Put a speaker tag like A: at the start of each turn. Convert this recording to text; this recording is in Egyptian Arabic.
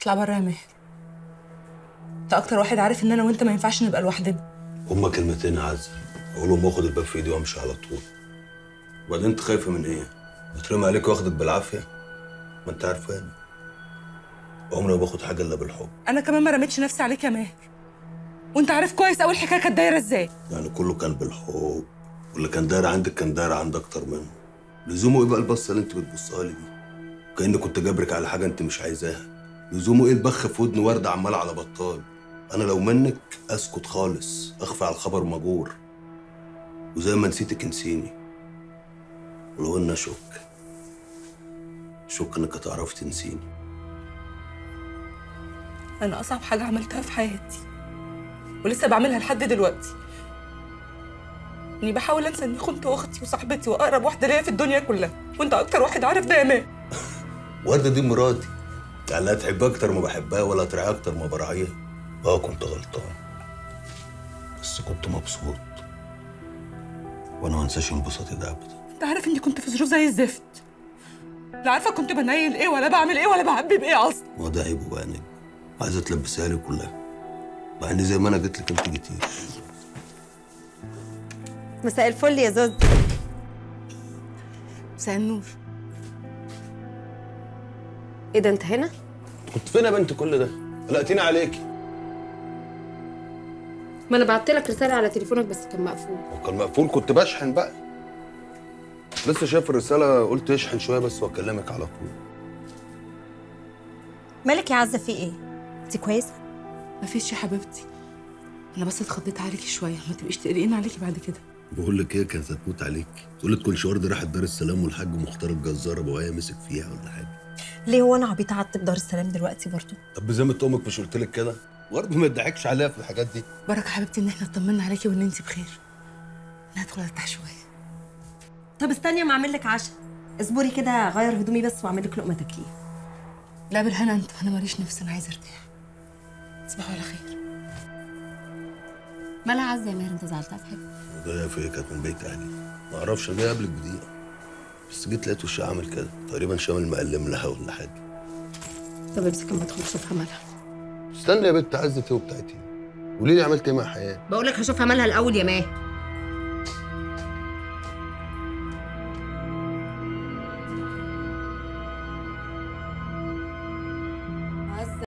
A: اطلع بره يا ماهر انت اكتر واحد عارف ان انا وانت ما ينفعش نبقى لوحدنا
B: هما كلمتين يا عزة اقولهم واخد الباب في ايدي وامشي على طول وبعدين انت خايفه من ايه؟ بترمي عليك واخدك بالعافيه ما انت عارفاني عمري ما باخد حاجه الا بالحب
A: انا كمان ما رميتش نفسي عليك يا ماهر وانت عارف كويس اول الحكايه كانت دايره ازاي
B: يعني كله كان بالحب واللي كان داير عندك كان داير عند اكتر منه لزومه ايه بقى البصه اللي انت بتبصها لي دي كاني كنت جابرك على حاجه انت مش عايزاها لزومه ايه البخ في ودن ورده عمال على بطال انا لو منك اسكت خالص اخفى على الخبر مجور وزي ما نسيتك انسيني ولو ان اشك شك انك هتعرفي تنسيني
A: انا اصعب حاجه عملتها في حياتي ولسه بعملها لحد دلوقتي اني بحاول انسى اني خنت اختي وصاحبتي واقرب واحده ليا في الدنيا كلها وانت اكتر واحد عارف ده يا ماهر
B: وردة دي مراتي يعني لا تحبها اكتر ما بحبها ولا ترعاها اكتر ما براعيها اه كنت غلطان بس كنت مبسوط وانا ما انساش انبساطي ده ابدا
A: انت عارف اني كنت في ظروف زي الزفت لا عارفه كنت بنيل ايه ولا بعمل ايه ولا بعبي بايه اصلا
B: هو ده عيبه بقى نجم عايزه تلبسها لي كلها مع ان زي ما انا جيت لك انت جيتيش
C: مساء الفل يا زوز
A: مساء النور
C: ايه ده انت هنا
B: كنت فين يا بنت كل ده قلقتيني عليكي
C: ما انا بعت لك رساله على تليفونك بس كان مقفول
B: هو كان مقفول كنت بشحن بقى لسه شايف الرساله قلت اشحن شويه بس واكلمك على طول
D: مالك يا عزه في ايه انت كويسه
A: مفيش يا حبيبتي انا بس اتخضيت عليكي شويه ما تبقيش تقلقين عليكي بعد كده
B: بقول لك ايه كانت هتموت عليك تقول لك كل شوار دي راحت دار السلام والحاج مختار الجزار ابويا مسك فيها ولا حاجه
D: ليه هو انا عبيطه قعدت في دار السلام دلوقتي برضو
B: طب بذمة امك مش قلت لك كده برضه ما تضحكش عليها في الحاجات دي
A: بركه حبيبتي ان احنا اطمنا عليكي وان انت بخير انا هدخل ارتاح شويه
D: طب استني ما اعمل لك عشاء اصبري كده اغير هدومي بس واعمل لك لقمه تاكليها
A: لا بالهنا انت انا ماليش نفس انا عايزه ارتاح تصبحوا على خير
C: مالها عزه يا ماهر انت زعلتها في حاجه
B: وجايه في كانت من بيت اهلي ما اعرفش انا جاي قبلك بدقيقه بس جيت لقيت وشها عامل كده تقريبا شامل مقلم لها ولا حاجه
C: طب امسك اما ادخل شوفها مالها
B: استنى يا بنت عزت ايه وبتاعتي قولي لي عملت ايه مع حياه
C: بقول لك هشوفها مالها الاول يا ماهر